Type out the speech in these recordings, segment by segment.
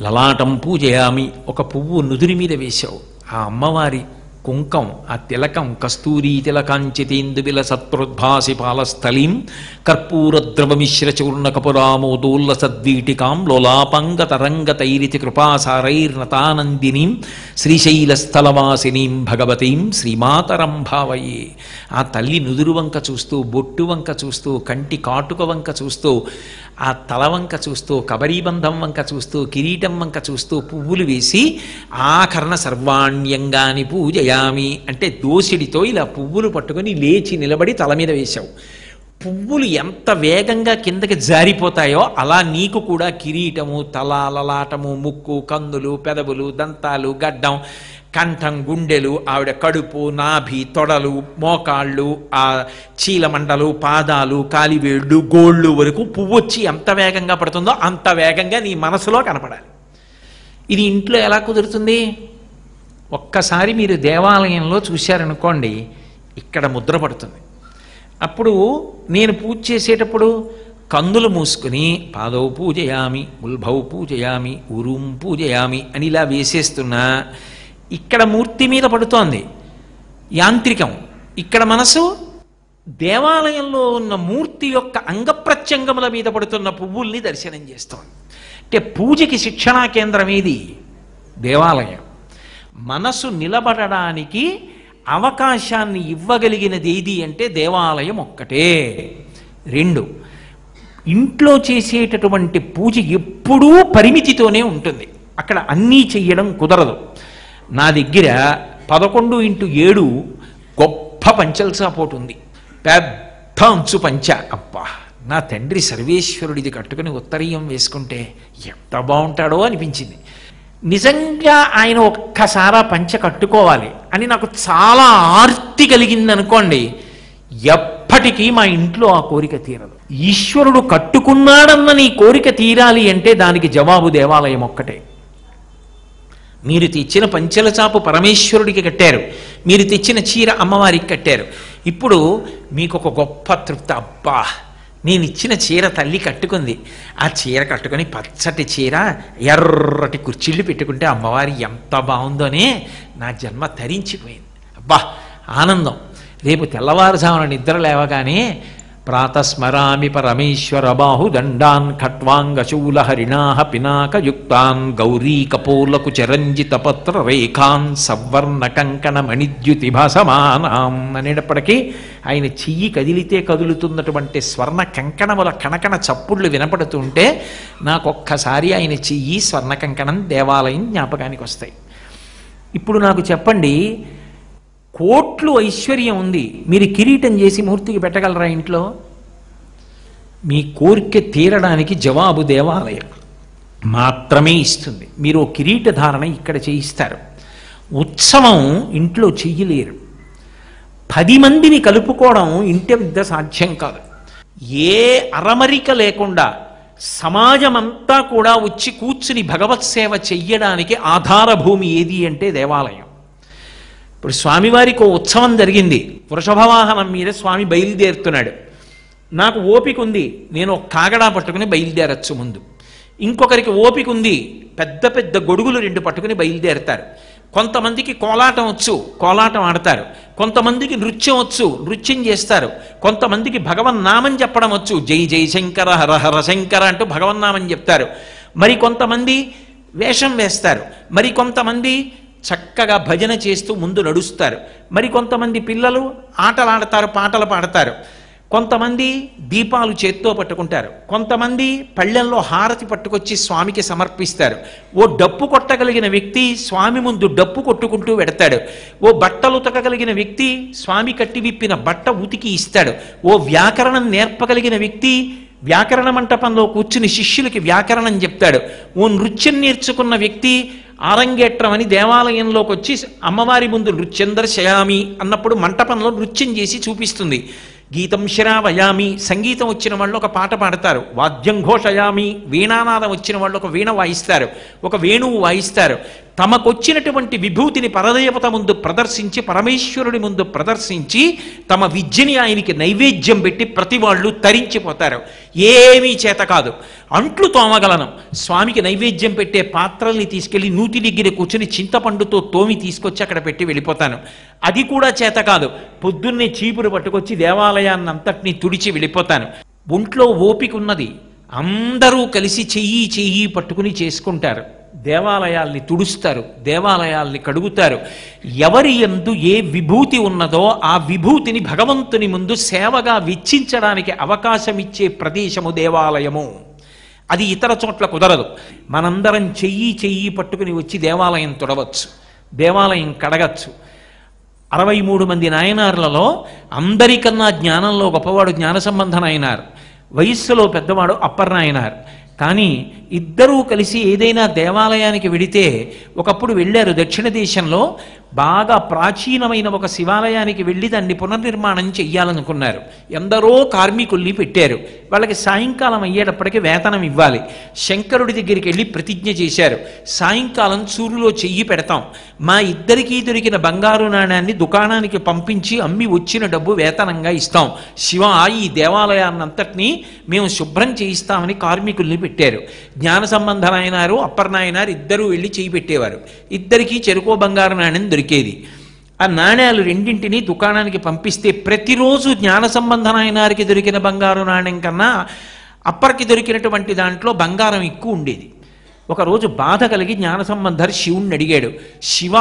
లలాటం పూజయామి ఒక పువ్వు నుదురి మీద వేశావు ఆ అమ్మవారి కుంకం ఆ తిలకం కస్తూరీ తిలకాంచితేందువిల సత్ప్రోద్భాసి పాలస్థలీం కర్పూర ద్రవమిశ్ర చూర్ణ కపురామోదోల్ల సద్వీటికాం లోలాపంగ తరంగతైరితి కృపాసారైర్నతానందినీం శ్రీశైలస్థలవాసినీం భగవతీం శ్రీమాతరం భావయే ఆ తల్లి నుదురు వంక చూస్తూ బొట్టు వంక చూస్తూ కంటి కాటుక వంక చూస్తూ ఆ తల వంక చూస్తూ కబరీబంధం వంక చూస్తూ కిరీటం వంక చూస్తూ పువ్వులు వేసి ఆకరణ సర్వాణ్యంగాని పూజయామి అంటే దోసిడితో ఇలా పువ్వులు పట్టుకొని లేచి నిలబడి తల మీద వేశావు పువ్వులు ఎంత వేగంగా కిందకి జారిపోతాయో అలా నీకు కూడా కిరీటము తల లలాటము ముక్కు కందులు పెదవులు దంతాలు గడ్డం కంఠం గుండెలు ఆవిడ కడుపు నాభి తొడలు మోకాళ్ళు ఆ చీలమండలు పాదాలు కాలివేళ్ళు గోళ్ళు వరకు పువ్వు వచ్చి ఎంత వేగంగా పడుతుందో అంత వేగంగా నీ మనసులో కనపడాలి ఇది ఇంట్లో ఎలా కుదురుతుంది ఒక్కసారి మీరు దేవాలయంలో చూశారనుకోండి ఇక్కడ ముద్ర పడుతుంది అప్పుడు నేను పూజ చేసేటప్పుడు కందులు మూసుకుని పాదవు పూజయామి ఉల్భౌ పూజయామి ఉరుం పూజయామి అని ఇలా వేసేస్తున్నా ఇక్కడ మూర్తి మీద పడుతోంది యాంత్రికం ఇక్కడ మనసు దేవాలయంలో ఉన్న మూర్తి యొక్క అంగప్రత్యంగముల మీద పడుతున్న పువ్వుల్ని దర్శనం చేస్తోంది అంటే పూజకి శిక్షణా కేంద్రం ఏది దేవాలయం మనసు నిలబడడానికి అవకాశాన్ని ఇవ్వగలిగినది ఏది అంటే దేవాలయం ఒక్కటే రెండు ఇంట్లో చేసేటటువంటి పూజ ఎప్పుడూ పరిమితితోనే ఉంటుంది అక్కడ అన్నీ చెయ్యడం కుదరదు నా దగ్గర పదకొండు ఇంటూ ఏడు గొప్ప పంచల్సాపోటు ఉంది పెద్ద అంచు పంచ అబ్బా నా తండ్రి సర్వేశ్వరుడిది కట్టుకుని ఉత్తరీయం వేసుకుంటే ఎంత బాగుంటాడో అనిపించింది నిజంగా ఆయన ఒక్కసారా పంచ కట్టుకోవాలి అని నాకు చాలా ఆర్తి కలిగింది అనుకోండి ఎప్పటికీ మా ఇంట్లో ఆ కోరిక తీరదు ఈశ్వరుడు కట్టుకున్నాడన్న నీ కోరిక తీరాలి అంటే దానికి జవాబు దేవాలయం ఒక్కటే మీరు తెచ్చిన పంచెల చాపు పరమేశ్వరుడికి కట్టారు మీరు తెచ్చిన చీర అమ్మవారికి కట్టారు ఇప్పుడు మీకు ఒక గొప్ప తృప్తి అబ్బా నేను ఇచ్చిన చీర తల్లి కట్టుకుంది ఆ చీర కట్టుకొని పచ్చటి చీర ఎర్రటి కుర్చీళ్ళు పెట్టుకుంటే అమ్మవారి ఎంత బాగుందోనే నా జన్మ తరించిపోయింది అబ్బా ఆనందం రేపు తెల్లవారుజామున నిద్ర లేవగానే ప్రాతస్మరామి పరమేశ్వర బాహుదండాన్ ఖట్వాంగశూల హరిణాహ పినాకయుక్తాన్ గౌరీ కపోలకు చరంజిత పత్ర రేఖాన్ సవర్ణ కంకణ మణిద్యుతి భాసమానాం అనేటప్పటికీ ఆయన చెయ్యి కదిలితే కదులుతున్నటువంటి స్వర్ణ కంకణముల కణకణ చప్పుళ్ళు వినపడుతుంటే నాకొక్కసారి ఆయన చెయ్యి స్వర్ణ కంకణం దేవాలయం జ్ఞాపకానికి వస్తాయి ఇప్పుడు నాకు చెప్పండి కోట్లు ఐశ్వర్యం ఉంది మీరు కిరీటం చేసి మూర్తికి పెట్టగలరా ఇంట్లో మీ కోరిక తీరడానికి జవాబు దేవాలయం మాత్రమే ఇస్తుంది మీరు ఓ కిరీట ధారణ ఇక్కడ చేయిస్తారు ఉత్సవం ఇంట్లో చెయ్యలేరు పది మందిని కలుపుకోవడం ఇంటి వద్ద సాధ్యం కాదు ఏ అరమరిక లేకుండా సమాజమంతా కూడా వచ్చి కూర్చుని భగవత్ సేవ చెయ్యడానికి ఆధారభూమి ఏది అంటే దేవాలయం ఇప్పుడు స్వామివారికి ఓ ఉత్సవం జరిగింది వృషభవాహనం మీద స్వామి బయలుదేరుతున్నాడు నాకు ఓపిక ఉంది నేను ఒక కాగడా పట్టుకుని బయలుదేరచ్చు ముందు ఇంకొకరికి ఓపిక ఉంది పెద్ద పెద్ద గొడుగులు రెండు పట్టుకుని బయలుదేరతారు కొంతమందికి కోలాటం వచ్చు కోలాటం ఆడతారు కొంతమందికి నృత్యం వచ్చు నృత్యం చేస్తారు కొంతమందికి భగవన్ నామం చెప్పడం వచ్చు జై జై శంకర హర హర శంకర అంటూ భగవన్నామం చెప్తారు మరి కొంతమంది వేషం వేస్తారు మరి కొంతమంది చక్కగా భజన చేస్తూ ముందు నడుస్తారు మరి కొంతమంది పిల్లలు ఆటలాడతారు పాటలు పాడతారు కొంతమంది దీపాలు చేత్తో పట్టుకుంటారు కొంతమంది పళ్ళెల్లో హారతి పట్టుకొచ్చి స్వామికి సమర్పిస్తారు ఓ డప్పు కొట్టగలిగిన వ్యక్తి స్వామి ముందు డప్పు కొట్టుకుంటూ వెడతాడు ఓ బట్టలు ఉతకగలిగిన వ్యక్తి స్వామి కట్టి విప్పిన బట్ట ఉతికి ఇస్తాడు ఓ వ్యాకరణం నేర్పగలిగిన వ్యక్తి వ్యాకరణ మంటపంలో కూర్చుని శిష్యులకి వ్యాకరణం చెప్తాడు ఓ నృత్యం నేర్చుకున్న వ్యక్తి ఆరంగేట్రం అని దేవాలయంలోకి వచ్చి అమ్మవారి ముందు నృత్యం దర్శయామి అన్నప్పుడు మంటపంలో నృత్యం చేసి చూపిస్తుంది గీతం శరావయామి సంగీతం వచ్చిన వాళ్ళు ఒక పాట పాడతారు వాద్యం ఘోషయామి వీణానాదం వచ్చిన వాళ్ళు ఒక వీణ వాయిస్తారు ఒక వేణువు వాయిస్తారు తమకొచ్చినటువంటి విభూతిని పరదేవత ముందు ప్రదర్శించి పరమేశ్వరుడి ముందు ప్రదర్శించి తమ విద్యని ఆయనకి నైవేద్యం పెట్టి ప్రతి వాళ్ళు తరించిపోతారు ఏమీ చేత కాదు అంట్లు తోమగలను స్వామికి నైవేద్యం పెట్టే పాత్రల్ని తీసుకెళ్లి నూతి దగ్గర కూర్చుని చింతపండుతో తోమి తీసుకొచ్చి అక్కడ పెట్టి వెళ్ళిపోతాను అది కూడా చేత కాదు పొద్దున్నే చీపురు పట్టుకొచ్చి దేవాలయాన్ని అంతటినీ తుడిచి వెళ్ళిపోతాను ఒంట్లో ఓపిక ఉన్నది అందరూ కలిసి చెయ్యి చెయ్యి పట్టుకుని చేసుకుంటారు దేవాలయాల్ని తుడుస్తారు దేవాలయాల్ని కడుగుతారు ఎవరి ఎందు ఏ విభూతి ఉన్నదో ఆ విభూతిని భగవంతుని ముందు సేవగా వెచ్చించడానికి అవకాశం ఇచ్చే ప్రదేశము దేవాలయము అది ఇతర చోట్ల కుదరదు మనందరం చెయ్యి చెయ్యి పట్టుకుని వచ్చి దేవాలయం తుడవచ్చు దేవాలయం కడగచ్చు అరవై మూడు మంది నాయనార్లలో అందరికన్నా జ్ఞానంలో గొప్పవాడు జ్ఞాన సంబంధ నాయనార్ వయస్సులో పెద్దవాడు అప్పర్ నాయనార్ కానీ ఇద్దరూ కలిసి ఏదైనా దేవాలయానికి వెడితే ఒకప్పుడు వెళ్ళారు దక్షిణ దేశంలో బాగా ప్రాచీనమైన ఒక శివాలయానికి వెళ్ళి దాన్ని పునర్నిర్మాణం చెయ్యాలనుకున్నారు ఎందరో కార్మికుల్ని పెట్టారు వాళ్ళకి సాయంకాలం అయ్యేటప్పటికి వేతనం ఇవ్వాలి శంకరుడి దగ్గరికి వెళ్ళి ప్రతిజ్ఞ చేశారు సాయంకాలం చూరులో చెయ్యి పెడతాం మా ఇద్దరికీ దొరికిన బంగారు నాణ్యాన్ని దుకాణానికి పంపించి అమ్మి వచ్చిన డబ్బు వేతనంగా ఇస్తాం శివ ఈ దేవాలయాన్నంతటినీ మేము శుభ్రం చేయిస్తామని కార్మికుల్ని పెట్టారు జ్ఞాన సంబంధనాయనారు అప్పర్నాయనారు ఇద్దరూ వెళ్ళి చేయి పెట్టేవారు ఇద్దరికీ చెరుకో బంగారు నాణ్యం దొరికేది ఆ నాణ్యాలు రెండింటినీ దుకాణానికి పంపిస్తే ప్రతిరోజు జ్ఞాన సంబంధనాయనారికి దొరికిన బంగారు నాణ్యం కన్నా అప్పర్కి దొరికినటువంటి దాంట్లో బంగారం ఎక్కువ ఉండేది ఒకరోజు బాధ కలిగి జ్ఞాన సంబంధర్ శివుణ్ణి అడిగాడు శివ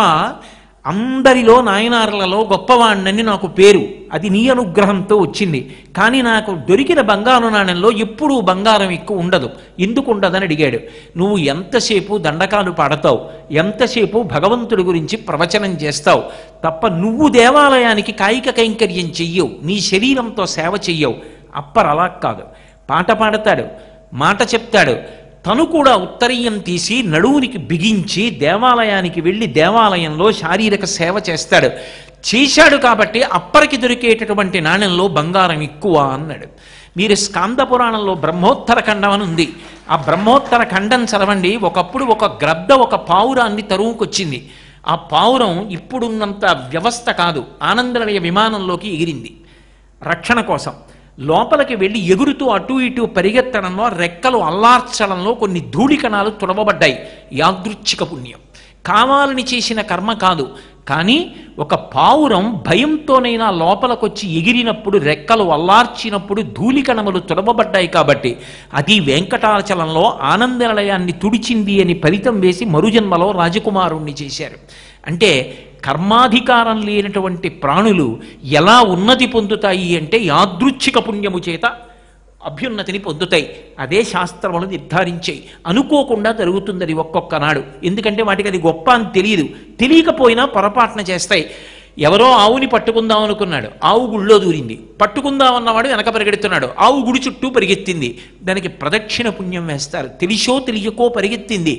అందరిలో నాయనార్లలో గొప్పవాణ్ణని నాకు పేరు అది నీ అనుగ్రహంతో వచ్చింది కానీ నాకు దొరికిన బంగారు నాణ్యంలో ఎప్పుడూ బంగారం ఎక్కువ ఉండదు ఎందుకు ఉండదని అడిగాడు నువ్వు ఎంతసేపు దండకాలు పాడతావు ఎంతసేపు భగవంతుడి గురించి ప్రవచనం చేస్తావు తప్ప నువ్వు దేవాలయానికి కాయిక కైంకర్యం చెయ్యవు నీ శరీరంతో సేవ చెయ్యవు అప్పర్ అలా కాదు పాట పాడతాడు మాట చెప్తాడు తను కూడా ఉత్తరీయం తీసి నడువునికి బిగించి దేవాలయానికి వెళ్ళి దేవాలయంలో శారీరక సేవ చేస్తాడు చేశాడు కాబట్టి అప్పటికి దొరికేటటువంటి నాణ్యంలో బంగారం ఎక్కువ అన్నాడు మీరు స్కాంద పురాణంలో బ్రహ్మోత్తర ఖండం అని ఉంది ఆ బ్రహ్మోత్తర ఖండం చదవండి ఒకప్పుడు ఒక గ్రద్ద ఒక పావురాన్ని తరువుకొచ్చింది ఆ పావురం ఇప్పుడున్నంత వ్యవస్థ కాదు ఆనందనీయ విమానంలోకి ఎగిరింది రక్షణ కోసం లోపలికి వెళ్ళి ఎగురుతూ అటు ఇటు పరిగెత్తడంలో రెక్కలు అల్లార్చడంలో కొన్ని ధూళికణాలు తుడవబడ్డాయి యాదృచ్ఛిక పుణ్యం కావాలని చేసిన కర్మ కాదు కానీ ఒక పావురం భయంతోనైనా లోపలికొచ్చి ఎగిరినప్పుడు రెక్కలు అల్లార్చినప్పుడు ధూళికణములు తుడవబడ్డాయి కాబట్టి అది వెంకటాచలంలో ఆనందనిలయాన్ని తుడిచింది అని ఫలితం వేసి మరుజన్మలో రాజకుమారుణ్ణి చేశారు అంటే కర్మాధికారం లేనటువంటి ప్రాణులు ఎలా ఉన్నతి పొందుతాయి అంటే యాదృచ్ఛిక పుణ్యము చేత అభ్యున్నతిని పొందుతాయి అదే శాస్త్రములు నిర్ధారించాయి అనుకోకుండా జరుగుతుంది అది ఒక్కొక్క నాడు ఎందుకంటే వాటికి అది గొప్ప అని తెలియదు తెలియకపోయినా పొరపాటున చేస్తాయి ఎవరో ఆవుని పట్టుకుందాం అనుకున్నాడు ఆవు గుళ్ళో దూరింది పట్టుకుందాం అన్నవాడు వెనక పరిగెడుతున్నాడు ఆవు గుడి చుట్టూ పరిగెత్తింది దానికి ప్రదక్షిణ పుణ్యం వేస్తారు తెలిసో తెలియకో పరిగెత్తింది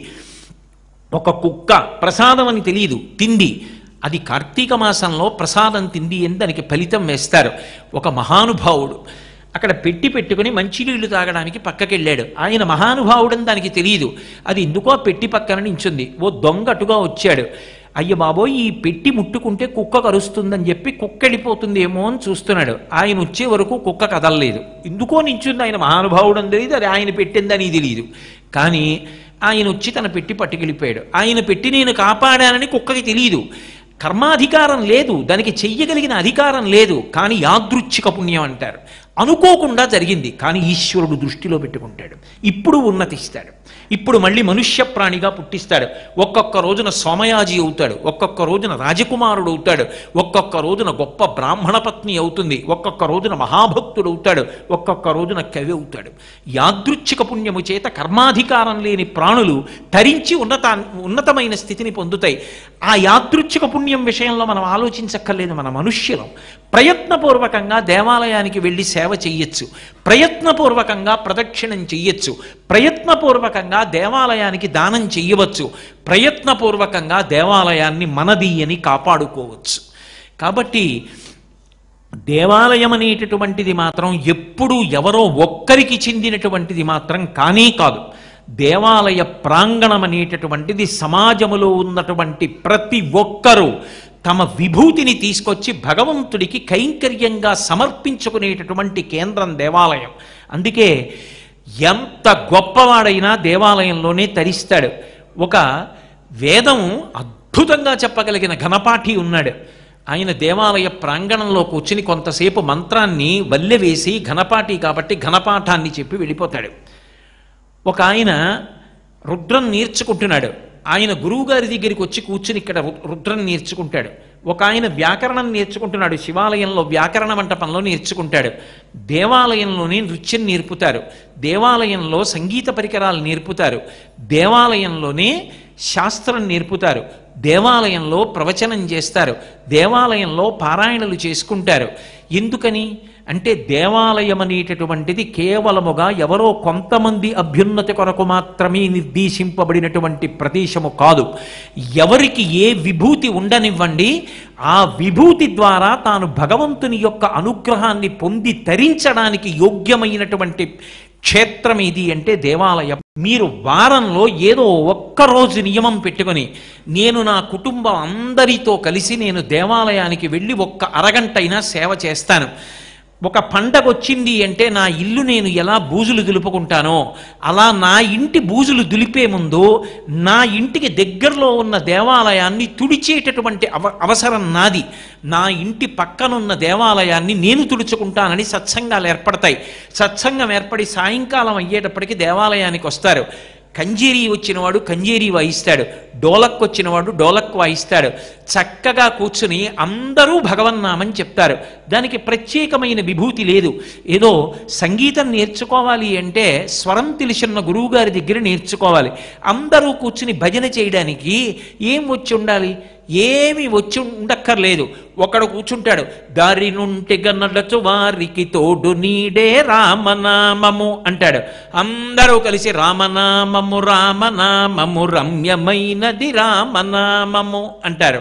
ఒక కుక్క ప్రసాదం అని తెలియదు తింది అది కార్తీక మాసంలో ప్రసాదం తింది అని దానికి ఫలితం వేస్తారు ఒక మహానుభావుడు అక్కడ పెట్టి పెట్టుకుని మంచినీళ్లు తాగడానికి పక్కకెళ్ళాడు ఆయన మహానుభావుడని దానికి తెలియదు అది ఎందుకో పెట్టి పక్కన నించుంది ఓ దొంగ అటుగా వచ్చాడు అయ్య బాబోయ్ ఈ పెట్టి ముట్టుకుంటే కుక్క కరుస్తుందని చెప్పి కుక్క వెళ్ళిపోతుందేమో అని చూస్తున్నాడు ఆయన వచ్చే వరకు కుక్క కదలలేదు ఎందుకో నించుంది ఆయన మహానుభావుడు అని తెలియదు అది ఆయన పెట్టిందని తెలియదు కానీ ఆయన వచ్చి తన పెట్టి పట్టుకెళ్ళిపోయాడు ఆయన పెట్టి నేను కాపాడానని కుక్కకి తెలియదు కర్మాధికారం లేదు దానికి చెయ్యగలిగిన అధికారం లేదు కానీ యాదృచ్ఛిక పుణ్యం అంటారు అనుకోకుండా జరిగింది కానీ ఈశ్వరుడు దృష్టిలో పెట్టుకుంటాడు ఇప్పుడు ఉన్నతిస్తాడు ఇప్పుడు మళ్ళీ మనుష్య ప్రాణిగా పుట్టిస్తాడు ఒక్కొక్క రోజున సోమయాజి అవుతాడు ఒక్కొక్క రోజున రాజకుమారుడు అవుతాడు ఒక్కొక్క రోజున గొప్ప బ్రాహ్మణ పత్ని అవుతుంది ఒక్కొక్క రోజున మహాభక్తుడు అవుతాడు ఒక్కొక్క రోజున కవి అవుతాడు యాదృచ్ఛిక పుణ్యము చేత కర్మాధికారం లేని ప్రాణులు తరించి ఉన్నత ఉన్నతమైన స్థితిని పొందుతాయి ఆ యాదృచ్ఛిక పుణ్యం విషయంలో మనం ఆలోచించక్కర్లేదు మన మనుష్యులం ప్రయత్నపూర్వకంగా దేవాలయానికి వెళ్ళి సేవ చెయ్యొచ్చు ప్రయత్నపూర్వకంగా ప్రదక్షిణం చెయ్యొచ్చు ప్రయత్నపూర్వకంగా దేవాలయానికి దానం చెయ్యవచ్చు ప్రయత్నపూర్వకంగా దేవాలయాన్ని మనది అని కాపాడుకోవచ్చు కాబట్టి దేవాలయం అనేటటువంటిది మాత్రం ఎప్పుడూ ఎవరో ఒక్కరికి చెందినటువంటిది మాత్రం కానీ కాదు దేవాలయ ప్రాంగణం అనేటటువంటిది సమాజములో ఉన్నటువంటి ప్రతి ఒక్కరూ తమ విభూతిని తీసుకొచ్చి భగవంతుడికి కైంకర్యంగా సమర్పించుకునేటటువంటి కేంద్రం దేవాలయం అందుకే ఎంత గొప్పవాడైనా దేవాలయంలోనే తరిస్తాడు ఒక వేదం అద్భుతంగా చెప్పగలిగిన ఘనపాఠి ఉన్నాడు ఆయన దేవాలయ ప్రాంగణంలో కూర్చుని కొంతసేపు మంత్రాన్ని వల్లె వేసి ఘనపాఠి కాబట్టి ఘనపాఠాన్ని చెప్పి వెళ్ళిపోతాడు ఒక ఆయన రుద్రం నేర్చుకుంటున్నాడు ఆయన గురువుగారి దగ్గరికి వచ్చి కూర్చుని ఇక్కడ రు- రుద్రం నేర్చుకుంటాడు ఒక ఆయన వ్యాకరణం నేర్చుకుంటున్నాడు శివాలయంలో వ్యాకరణ మంటపంలో నేర్చుకుంటాడు దేవాలయంలోనే నృత్యం నేర్పుతారు దేవాలయంలో సంగీత పరికరాలు నేర్పుతారు దేవాలయంలోనే శాస్త్రం నేర్పుతారు దేవాలయంలో ప్రవచనం చేస్తారు దేవాలయంలో పారాయణలు చేసుకుంటారు ఎందుకని అంటే దేవాలయం అనేటటువంటిది కేవలముగా ఎవరో కొంతమంది అభ్యున్నతి కొరకు మాత్రమే నిర్దేశింపబడినటువంటి ప్రదేశము కాదు ఎవరికి ఏ విభూతి ఉండనివ్వండి ఆ విభూతి ద్వారా తాను భగవంతుని యొక్క అనుగ్రహాన్ని పొంది తరించడానికి యోగ్యమైనటువంటి క్షేత్రం ఇది అంటే దేవాలయం మీరు వారంలో ఏదో ఒక్కరోజు నియమం పెట్టుకొని నేను నా కుటుంబం అందరితో కలిసి నేను దేవాలయానికి వెళ్ళి ఒక్క అరగంటైనా సేవ చేస్తాను ఒక పండగ వచ్చింది అంటే నా ఇల్లు నేను ఎలా బూజులు దులుపుకుంటానో అలా నా ఇంటి బూజులు దులిపే ముందు నా ఇంటికి దగ్గరలో ఉన్న దేవాలయాన్ని తుడిచేటటువంటి అవ అవసరం నాది నా ఇంటి పక్కనున్న దేవాలయాన్ని నేను తుడుచుకుంటానని సత్సంగాలు ఏర్పడతాయి సత్సంగం ఏర్పడి సాయంకాలం అయ్యేటప్పటికి దేవాలయానికి వస్తారు కంజీరి వచ్చినవాడు కంజీరి వాయిస్తాడు డోలక్ వచ్చినవాడు డోలక్ వాయిస్తాడు చక్కగా కూర్చుని అందరూ భగవన్నామని చెప్తారు దానికి ప్రత్యేకమైన విభూతి లేదు ఏదో సంగీతం నేర్చుకోవాలి అంటే స్వరం తెలిసిన గురువుగారి దగ్గర నేర్చుకోవాలి అందరూ కూర్చుని భజన చేయడానికి ఏం వచ్చి ఉండాలి ఏమి వచ్చి ఉండక్కర్లేదు ఒకడు కూర్చుంటాడు దారి నుండి గన్నడచు వారికి తోడు నీడే రామనామము అంటాడు అందరూ కలిసి రామనామము రామనామము రమ్యమైనది రామనామము అంటారు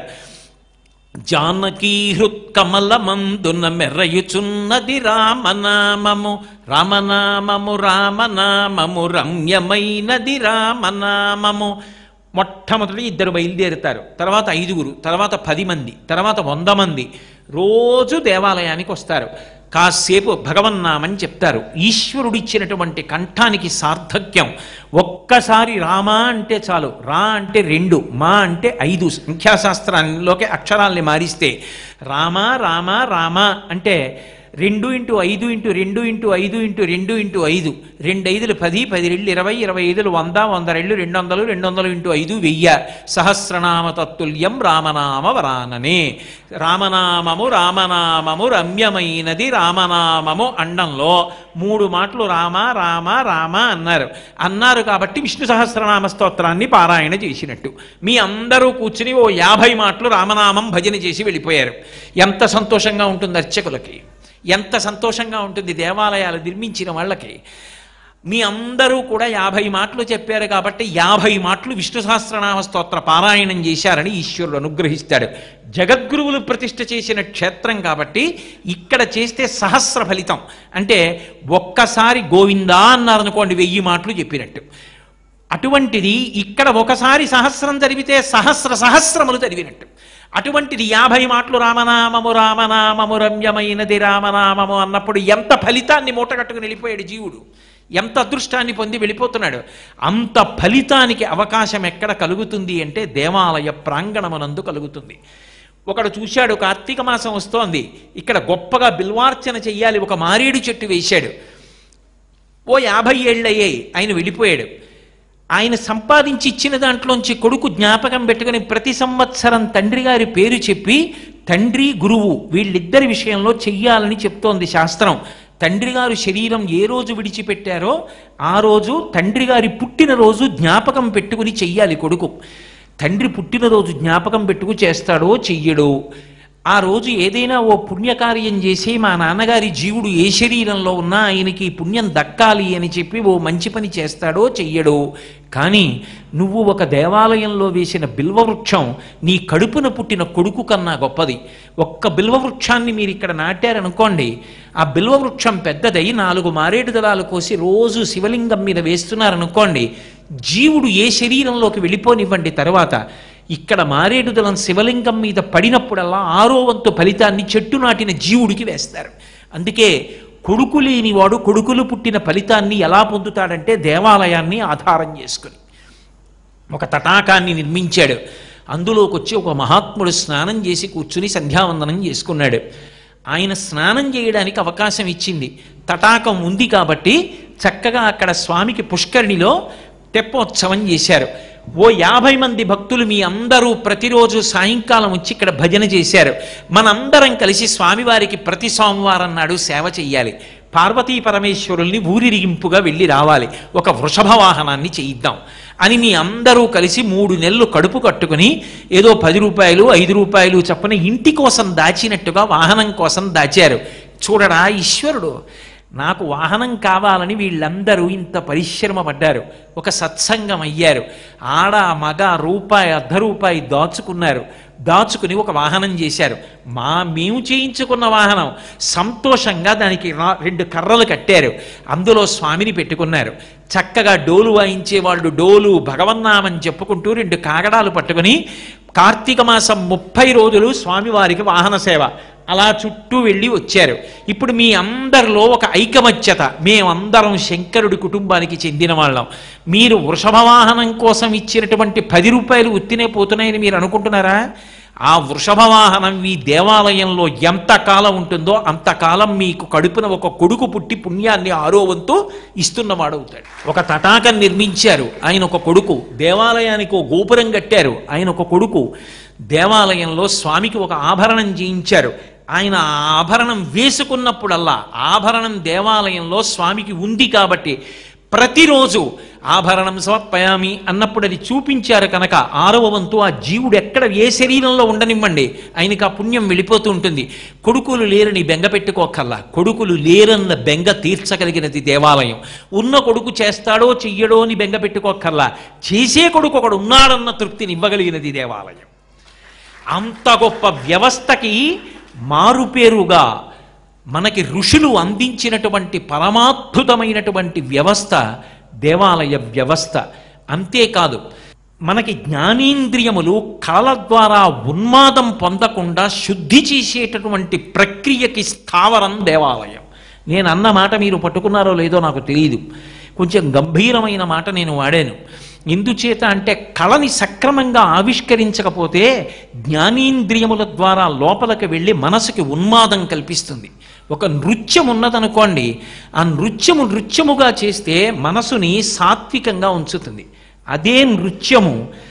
జానకీ హృత్కమలమందున మెర్రయుచున్నది రామనామము రామనామము రామనామము రమ్యమైనది రామనామము మొట్టమొదటి ఇద్దరు బయలుదేరుతారు తర్వాత ఐదుగురు తర్వాత పది మంది తర్వాత వంద మంది రోజు దేవాలయానికి వస్తారు కాసేపు భగవన్నామని చెప్తారు ఈశ్వరుడిచ్చినటువంటి కంఠానికి సార్థక్యం ఒక్కసారి రామా అంటే చాలు రా అంటే రెండు మా అంటే ఐదు సంఖ్యాశాస్త్రాల్లోకి అక్షరాల్ని మారిస్తే రామ రామ రామ అంటే రెండు ఇంటూ ఐదు ఇంటూ రెండు ఇంటూ ఐదు ఇంటూ రెండు ఇంటూ ఐదు రెండు ఐదులు పది పది రెండు ఇరవై ఇరవై ఐదులు వంద వంద రెండు రెండు వందలు రెండు వందలు ఇంటూ ఐదు వెయ్య సహస్రనామ తత్తుల్యం రామనామ వరాననే రామనామము రామనామము రమ్యమైనది రామనామము అండంలో మూడు మాటలు రామ రామ రామ అన్నారు అన్నారు కాబట్టి విష్ణు సహస్రనామ స్తోత్రాన్ని పారాయణ చేసినట్టు మీ అందరూ కూర్చుని ఓ యాభై మాటలు రామనామం భజన చేసి వెళ్ళిపోయారు ఎంత సంతోషంగా ఉంటుంది అర్చకులకి ఎంత సంతోషంగా ఉంటుంది దేవాలయాలు నిర్మించిన వాళ్ళకి మీ అందరూ కూడా యాభై మాటలు చెప్పారు కాబట్టి యాభై మాటలు విష్ణు సహస్రనామ స్తోత్ర పారాయణం చేశారని ఈశ్వరుడు అనుగ్రహిస్తాడు జగద్గురువులు ప్రతిష్ఠ చేసిన క్షేత్రం కాబట్టి ఇక్కడ చేస్తే సహస్ర ఫలితం అంటే ఒక్కసారి గోవిందా అన్నారనుకోండి వెయ్యి మాటలు చెప్పినట్టు అటువంటిది ఇక్కడ ఒకసారి సహస్రం చదివితే సహస్ర సహస్రములు చదివినట్టు అటువంటిది యాభై మాటలు రామనామము రామనామము రమ్యమైనది రామనామము అన్నప్పుడు ఎంత ఫలితాన్ని మూటగట్టుకుని వెళ్ళిపోయాడు జీవుడు ఎంత అదృష్టాన్ని పొంది వెళ్ళిపోతున్నాడు అంత ఫలితానికి అవకాశం ఎక్కడ కలుగుతుంది అంటే దేవాలయ ప్రాంగణమునందు కలుగుతుంది ఒకడు చూశాడు కార్తీక మాసం వస్తోంది ఇక్కడ గొప్పగా బిల్వార్చన చెయ్యాలి ఒక మారేడు చెట్టు వేశాడు ఓ యాభై ఏళ్ళయ్యాయి ఆయన వెళ్ళిపోయాడు ఆయన సంపాదించి ఇచ్చిన దాంట్లోంచి కొడుకు జ్ఞాపకం పెట్టుకుని ప్రతి సంవత్సరం తండ్రి గారి పేరు చెప్పి తండ్రి గురువు వీళ్ళిద్దరి విషయంలో చెయ్యాలని చెప్తోంది శాస్త్రం తండ్రి గారు శరీరం ఏ రోజు విడిచిపెట్టారో ఆ రోజు తండ్రి గారి పుట్టినరోజు జ్ఞాపకం పెట్టుకుని చెయ్యాలి కొడుకు తండ్రి పుట్టినరోజు జ్ఞాపకం పెట్టుకు చేస్తాడో చెయ్యడో ఆ రోజు ఏదైనా ఓ పుణ్యకార్యం చేసి మా నాన్నగారి జీవుడు ఏ శరీరంలో ఉన్నా ఆయనకి ఈ పుణ్యం దక్కాలి అని చెప్పి ఓ మంచి పని చేస్తాడో చెయ్యడో కానీ నువ్వు ఒక దేవాలయంలో వేసిన బిల్వవృక్షం నీ కడుపున పుట్టిన కొడుకు కన్నా గొప్పది ఒక్క బిల్వవృక్షాన్ని మీరు ఇక్కడ నాటారనుకోండి ఆ బిల్వవృక్షం పెద్దదై నాలుగు మారేడు దళాలు కోసి రోజు శివలింగం మీద వేస్తున్నారనుకోండి జీవుడు ఏ శరీరంలోకి వెళ్ళిపోనివ్వండి తర్వాత ఇక్కడ మారేడుదలం శివలింగం మీద పడినప్పుడల్లా ఆరో వంతు ఫలితాన్ని చెట్టు నాటిన జీవుడికి వేస్తారు అందుకే కొడుకు లేనివాడు కొడుకులు పుట్టిన ఫలితాన్ని ఎలా పొందుతాడంటే దేవాలయాన్ని ఆధారం చేసుకుని ఒక తటాకాన్ని నిర్మించాడు అందులోకి వచ్చి ఒక మహాత్ముడు స్నానం చేసి కూర్చుని సంధ్యావందనం చేసుకున్నాడు ఆయన స్నానం చేయడానికి అవకాశం ఇచ్చింది తటాకం ఉంది కాబట్టి చక్కగా అక్కడ స్వామికి పుష్కరిణిలో తెప్పోత్సవం చేశారు ఓ యాభై మంది భక్తులు మీ అందరూ ప్రతిరోజు సాయంకాలం వచ్చి ఇక్కడ భజన చేశారు మనందరం కలిసి స్వామివారికి ప్రతి సోమవారం నాడు సేవ చెయ్యాలి పార్వతీ పరమేశ్వరుల్ని ఊరిరిగింపుగా వెళ్ళి రావాలి ఒక వృషభ వాహనాన్ని చేయిద్దాం అని మీ అందరూ కలిసి మూడు నెలలు కడుపు కట్టుకుని ఏదో పది రూపాయలు ఐదు రూపాయలు చప్పున ఇంటి కోసం దాచినట్టుగా వాహనం కోసం దాచారు చూడడా ఈశ్వరుడు నాకు వాహనం కావాలని వీళ్ళందరూ ఇంత పరిశ్రమ పడ్డారు ఒక సత్సంగం అయ్యారు ఆడ మగ రూపాయి అర్ధ రూపాయి దాచుకున్నారు దాచుకుని ఒక వాహనం చేశారు మా మేము చేయించుకున్న వాహనం సంతోషంగా దానికి రా- రెండు కర్రలు కట్టారు అందులో స్వామిని పెట్టుకున్నారు చక్కగా డోలు వాయించే వాళ్ళు డోలు భగవన్నామని చెప్పుకుంటూ రెండు కాగడాలు పట్టుకుని కార్తీక మాసం ముప్పై రోజులు స్వామివారికి వాహన సేవ అలా చుట్టూ వెళ్ళి వచ్చారు ఇప్పుడు మీ అందరిలో ఒక ఐకమత్యత మేమందరం శంకరుడి కుటుంబానికి చెందిన వాళ్ళం మీరు వృషభ వాహనం కోసం ఇచ్చినటువంటి పది రూపాయలు ఉత్తినే పోతున్నాయని మీరు అనుకుంటున్నారా ఆ వృషభ వాహనం మీ దేవాలయంలో ఎంత కాలం ఉంటుందో అంతకాలం మీకు కడుపున ఒక కొడుకు పుట్టి పుణ్యాన్ని ఆరో వంతు ఇస్తున్నవాడవుతాడు ఒక తటాకం నిర్మించారు ఆయన ఒక కొడుకు దేవాలయానికి ఒక గోపురం కట్టారు ఆయన ఒక కొడుకు దేవాలయంలో స్వామికి ఒక ఆభరణం చేయించారు ఆయన ఆ ఆభరణం వేసుకున్నప్పుడల్లా ఆభరణం దేవాలయంలో స్వామికి ఉంది కాబట్టి ప్రతిరోజు ఆభరణం సమర్పయామి అన్నప్పుడు అది చూపించారు కనుక ఆరవ వంతు ఆ జీవుడు ఎక్కడ ఏ శరీరంలో ఉండనివ్వండి ఆయనకి ఆ పుణ్యం వెళ్ళిపోతూ ఉంటుంది కొడుకులు లేరని బెంగ పెట్టుకోకల్లా కొడుకులు లేరన్న బెంగ తీర్చగలిగినది దేవాలయం ఉన్న కొడుకు చేస్తాడో చెయ్యడో అని బెంగ పెట్టుకోకల్లా చేసే కొడుకు ఒకడు ఉన్నాడన్న తృప్తిని ఇవ్వగలిగినది దేవాలయం అంత గొప్ప వ్యవస్థకి మారుపేరుగా మనకి ఋషులు అందించినటువంటి పరమాద్భుతమైనటువంటి వ్యవస్థ దేవాలయ వ్యవస్థ అంతేకాదు మనకి జ్ఞానేంద్రియములు కళల ద్వారా ఉన్మాదం పొందకుండా శుద్ధి చేసేటటువంటి ప్రక్రియకి స్థావరం దేవాలయం నేను అన్న మాట మీరు పట్టుకున్నారో లేదో నాకు తెలియదు కొంచెం గంభీరమైన మాట నేను వాడాను ఎందుచేత అంటే కళని సక్రమంగా ఆవిష్కరించకపోతే జ్ఞానేంద్రియముల ద్వారా లోపలికి వెళ్ళి మనసుకి ఉన్మాదం కల్పిస్తుంది ఒక నృత్యం ఉన్నదనుకోండి ఆ నృత్యము నృత్యముగా చేస్తే మనసుని సాత్వికంగా ఉంచుతుంది అదే నృత్యము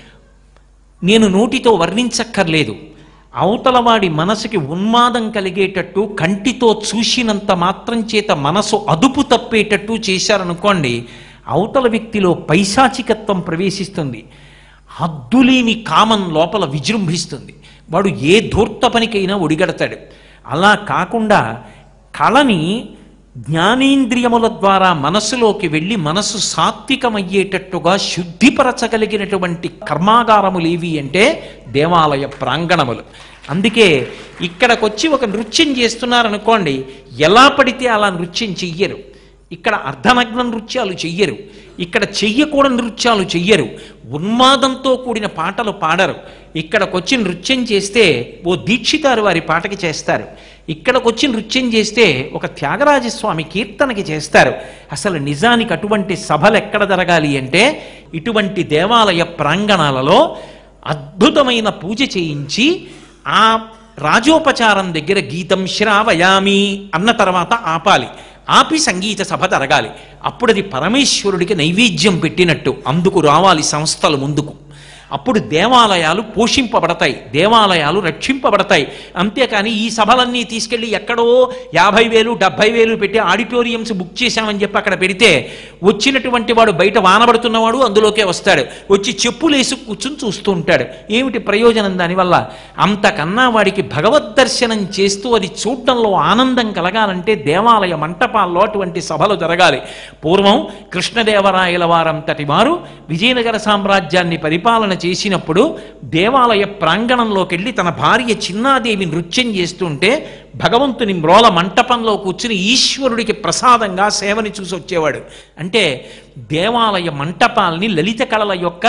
నేను నోటితో వర్ణించక్కర్లేదు అవతలవాడి మనసుకి ఉన్మాదం కలిగేటట్టు కంటితో చూసినంత మాత్రం చేత మనసు అదుపు తప్పేటట్టు చేశారనుకోండి అవతల వ్యక్తిలో పైశాచికత్వం ప్రవేశిస్తుంది హద్దులేని కామం లోపల విజృంభిస్తుంది వాడు ఏ ధూర్త పనికైనా ఒడిగడతాడు అలా కాకుండా కళని జ్ఞానేంద్రియముల ద్వారా మనసులోకి వెళ్ళి మనసు సాత్వికమయ్యేటట్టుగా శుద్ధిపరచగలిగినటువంటి కర్మాగారములు ఏవి అంటే దేవాలయ ప్రాంగణములు అందుకే ఇక్కడికొచ్చి ఒక నృత్యం చేస్తున్నారనుకోండి ఎలా పడితే అలా నృత్యం చెయ్యరు ఇక్కడ అర్ధనగ్న నృత్యాలు చెయ్యరు ఇక్కడ చెయ్యకూడని నృత్యాలు చెయ్యరు ఉన్మాదంతో కూడిన పాటలు పాడరు ఇక్కడికొచ్చి నృత్యం చేస్తే ఓ దీక్షితారు వారి పాటకి చేస్తారు ఇక్కడికొచ్చి నృత్యం చేస్తే ఒక త్యాగరాజస్వామి కీర్తనకి చేస్తారు అసలు నిజానికి అటువంటి సభలు ఎక్కడ జరగాలి అంటే ఇటువంటి దేవాలయ ప్రాంగణాలలో అద్భుతమైన పూజ చేయించి ఆ రాజోపచారం దగ్గర గీతం శ్రావయామి అన్న తర్వాత ఆపాలి ఆపి సంగీత సభ జరగాలి అప్పుడు అది పరమేశ్వరుడికి నైవేద్యం పెట్టినట్టు అందుకు రావాలి సంస్థలు ముందుకు అప్పుడు దేవాలయాలు పోషింపబడతాయి దేవాలయాలు రక్షింపబడతాయి అంతేకాని ఈ సభలన్నీ తీసుకెళ్ళి ఎక్కడో యాభై వేలు డెబ్బై వేలు పెట్టి ఆడిటోరియంస్ బుక్ చేశామని చెప్పి అక్కడ పెడితే వచ్చినటువంటి వాడు బయట వానబడుతున్నవాడు అందులోకే వస్తాడు వచ్చి చెప్పులేసి కూర్చుని చూస్తూ ఉంటాడు ఏమిటి ప్రయోజనం దానివల్ల అంతకన్నా వాడికి భగవద్ దర్శనం చేస్తూ అది చూడడంలో ఆనందం కలగాలంటే దేవాలయ మంటపాల్లో అటువంటి సభలు జరగాలి పూర్వం కృష్ణదేవరాయల వారంతటి వారు విజయనగర సామ్రాజ్యాన్ని పరిపాలన చేసినప్పుడు దేవాలయ ప్రాంగణంలోకి వెళ్ళి తన భార్య చిన్నాదేవి నృత్యం చేస్తుంటే భగవంతుని మ్రోల మంటపంలో కూర్చుని ఈశ్వరుడికి ప్రసాదంగా సేవని చూసి వచ్చేవాడు అంటే దేవాలయ మంటపాల్ని లలిత కళల యొక్క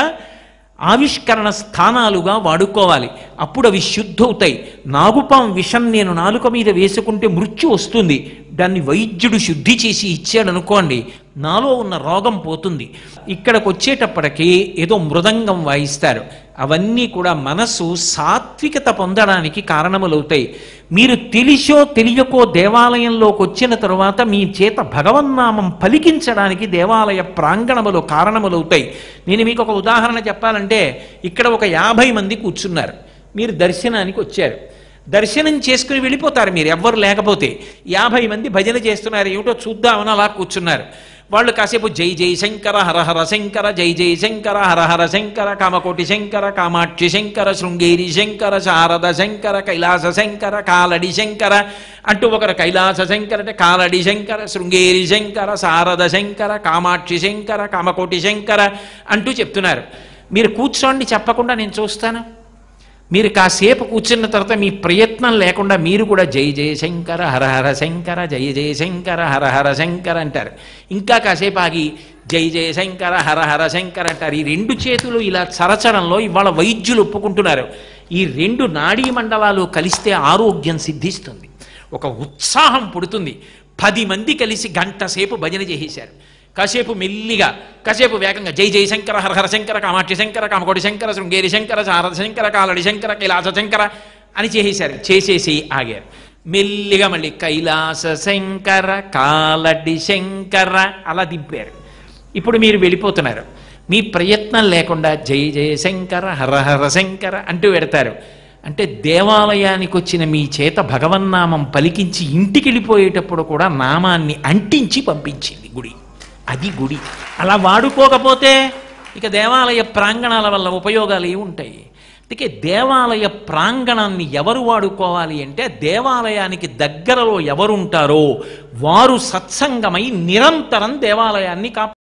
ఆవిష్కరణ స్థానాలుగా వాడుకోవాలి అప్పుడు అవి శుద్ధవుతాయి నాగుపాం విషం నేను నాలుక మీద వేసుకుంటే మృత్యు వస్తుంది దాన్ని వైద్యుడు శుద్ధి చేసి ఇచ్చాడు అనుకోండి నాలో ఉన్న రోగం పోతుంది ఇక్కడికి వచ్చేటప్పటికి ఏదో మృదంగం వాయిస్తారు అవన్నీ కూడా మనసు సాత్వికత పొందడానికి కారణములవుతాయి మీరు తెలిసో తెలియకో దేవాలయంలోకి వచ్చిన తరువాత మీ చేత భగవన్నామం పలికించడానికి దేవాలయ ప్రాంగణములు కారణములవుతాయి నేను మీకు ఒక ఉదాహరణ చెప్పాలంటే ఇక్కడ ఒక యాభై మంది కూర్చున్నారు మీరు దర్శనానికి వచ్చారు దర్శనం చేసుకుని వెళ్ళిపోతారు మీరు ఎవ్వరు లేకపోతే యాభై మంది భజన చేస్తున్నారు ఏమిటో చూద్దామని అలా కూర్చున్నారు వాళ్ళు కాసేపు జై జై శంకర హర హర శంకర జై జై శంకర హర హర శంకర కామకోటి శంకర కామాక్షి శంకర శృంగేరి శంకర శారద శంకర కైలాస శంకర కాలడి శంకర అంటూ ఒకరు కైలాస శంకర అంటే కాలడి శంకర శృంగేరి శంకర శారద శంకర కామాక్షి శంకర కామకోటి శంకర అంటూ చెప్తున్నారు మీరు కూర్చోండి చెప్పకుండా నేను చూస్తాను మీరు కాసేపు కూర్చున్న తర్వాత మీ ప్రయత్నం లేకుండా మీరు కూడా జై జయ శంకర హర హర శంకర జయ జయ శంకర హర హర శంకర అంటారు ఇంకా కాసేపు ఆగి జై జయ శంకర హర హర శంకర అంటారు ఈ రెండు చేతులు ఇలా చరచడంలో ఇవాళ వైద్యులు ఒప్పుకుంటున్నారు ఈ రెండు నాడీ మండలాలు కలిస్తే ఆరోగ్యం సిద్ధిస్తుంది ఒక ఉత్సాహం పుడుతుంది పది మంది కలిసి గంట సేపు భజన చేసేశారు కాసేపు మెల్లిగా కాసేపు వేగంగా జై జై శంకర హర హర శంకర కామాక్షి శంకర కామకోటి శంకర శృంగేరి శంకర శారద శంకర కాలడి శంకర కైలాస శంకర అని చేసేశారు చేసేసి ఆగారు మెల్లిగా మళ్ళీ కైలాస శంకర కాలడి శంకర అలా దింపారు ఇప్పుడు మీరు వెళ్ళిపోతున్నారు మీ ప్రయత్నం లేకుండా జై జయ శంకర హర హర శంకర అంటూ పెడతారు అంటే దేవాలయానికి వచ్చిన మీ చేత భగవన్నామం పలికించి ఇంటికి వెళ్ళిపోయేటప్పుడు కూడా నామాన్ని అంటించి పంపించింది గుడి అది గుడి అలా వాడుకోకపోతే ఇక దేవాలయ ప్రాంగణాల వల్ల ఉపయోగాలు ఏముంటాయి అందుకే దేవాలయ ప్రాంగణాన్ని ఎవరు వాడుకోవాలి అంటే దేవాలయానికి దగ్గరలో ఎవరుంటారో వారు సత్సంగమై నిరంతరం దేవాలయాన్ని కాపాడు